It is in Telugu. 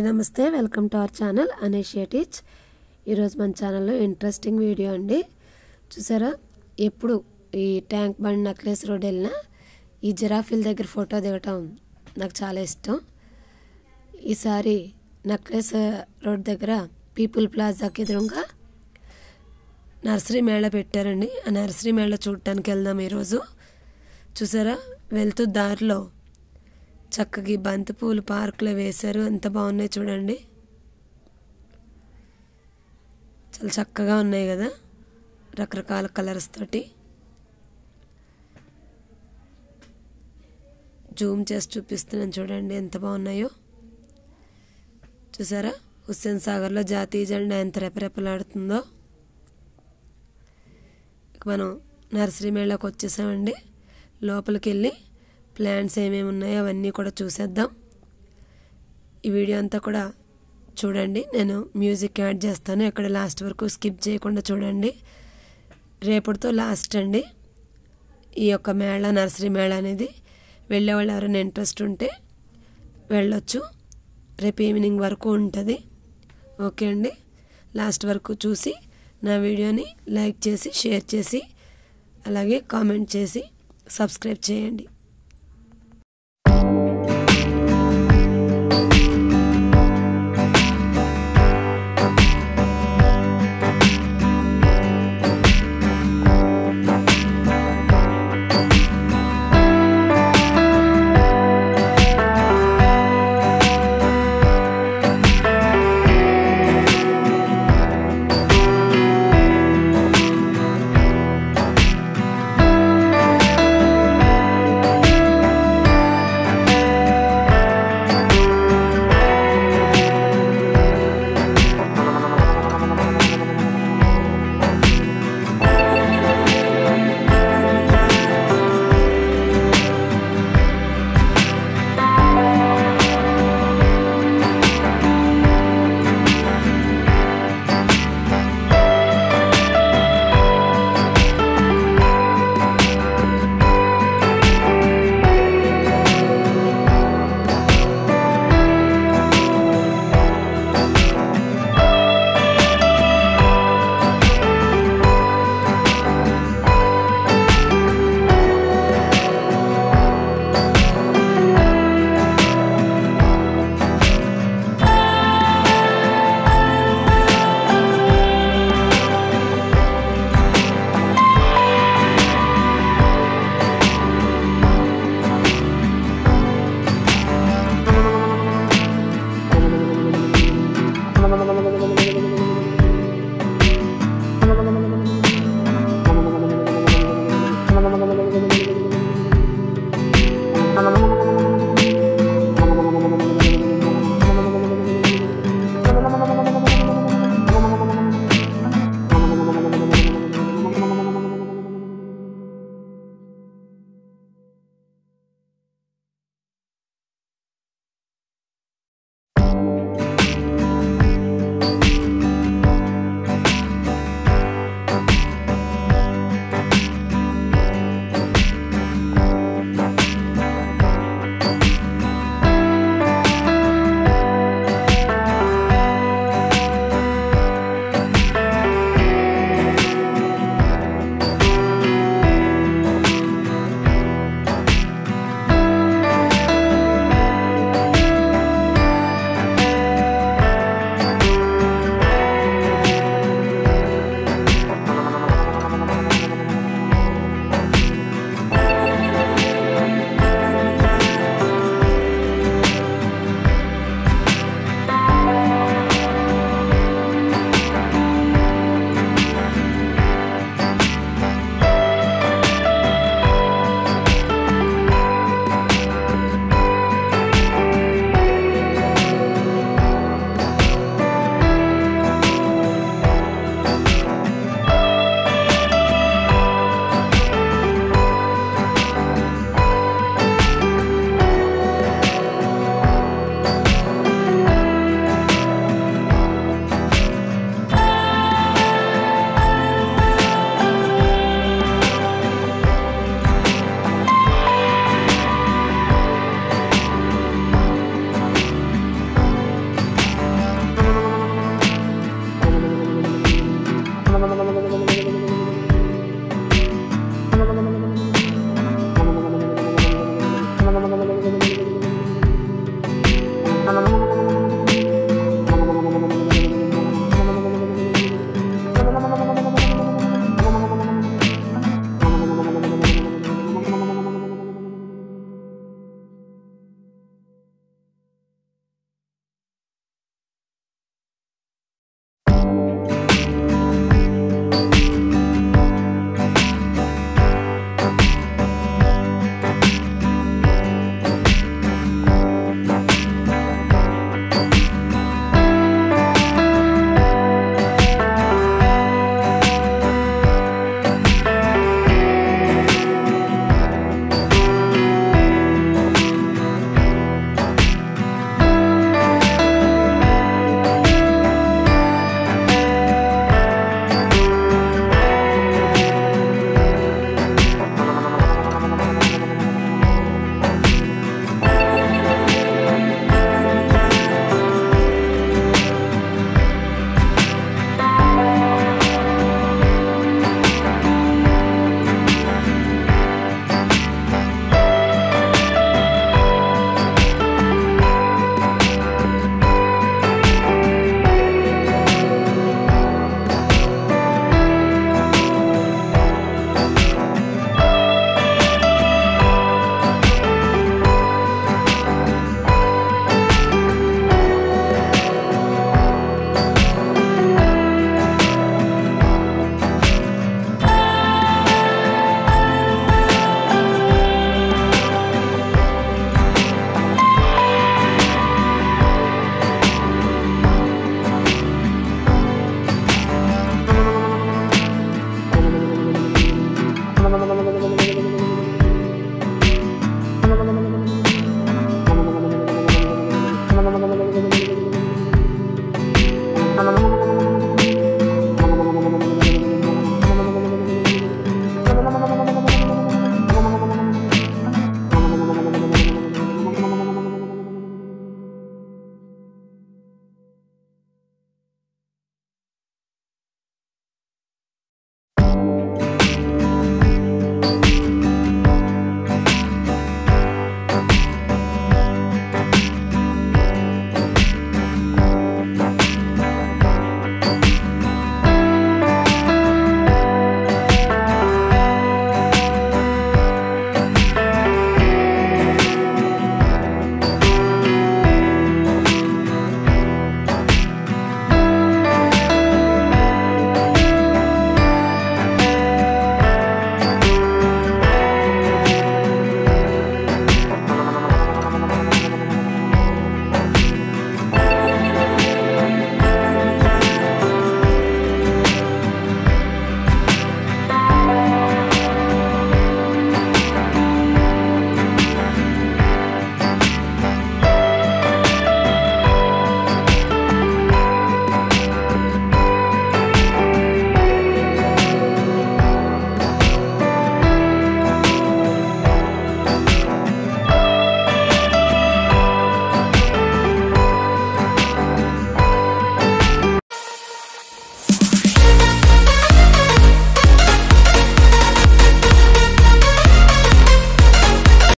నమస్తే వెల్కమ్ టు అవర్ ఛానల్ అనేషియేటివ్స్ ఈరోజు మన ఛానల్లో ఇంట్రెస్టింగ్ వీడియో అండి చూసారా ఎప్పుడు ఈ ట్యాంక్ బండ్ నక్లెస్ రోడ్ వెళ్ళినా ఈ జిరాఫీల దగ్గర ఫోటో దిగటం నాకు చాలా ఇష్టం ఈసారి నక్లెస్ రోడ్ దగ్గర పీపుల్ ప్లాజాకి ఎదురుగా నర్సరీ మేళ పెట్టారండి ఆ నర్సరీ మేళ చూడటానికి వెళ్దాం ఈరోజు చూసారా వెళ్తూ దారిలో చక్కగా బంతి పూలు పార్కులో వేశారు ఎంత బాగున్నాయి చూడండి చాలా చక్కగా ఉన్నాయి కదా రకరకాల కలర్స్ తోటి జూమ్ చేసి చూపిస్తున్నాను చూడండి ఎంత బాగున్నాయో చూసారా హుస్సేన్ సాగర్లో జాతీయ జెండా ఎంత రెపరెపలాడుతుందో ఇక మనం నర్సరీ మేళకు వచ్చేసామండి లోపలికి వెళ్ళి ప్లాంట్స్ ఏమేమి ఉన్నాయో అవన్నీ కూడా చూసేద్దాం ఈ వీడియో అంతా కూడా చూడండి నేను మ్యూజిక్ యాడ్ చేస్తాను ఎక్కడ లాస్ట్ వరకు స్కిప్ చేయకుండా చూడండి రేపటితో లాస్ట్ అండి ఈ యొక్క మేళ నర్సరీ మేళ అనేది వెళ్ళే వాళ్ళు ఎవరైనా ఇంట్రెస్ట్ ఉంటే వెళ్ళొచ్చు రేపు ఈవినింగ్ వరకు ఉంటుంది ఓకే అండి లాస్ట్ వరకు చూసి నా వీడియోని లైక్ చేసి షేర్ చేసి అలాగే కామెంట్ చేసి సబ్స్క్రైబ్ చేయండి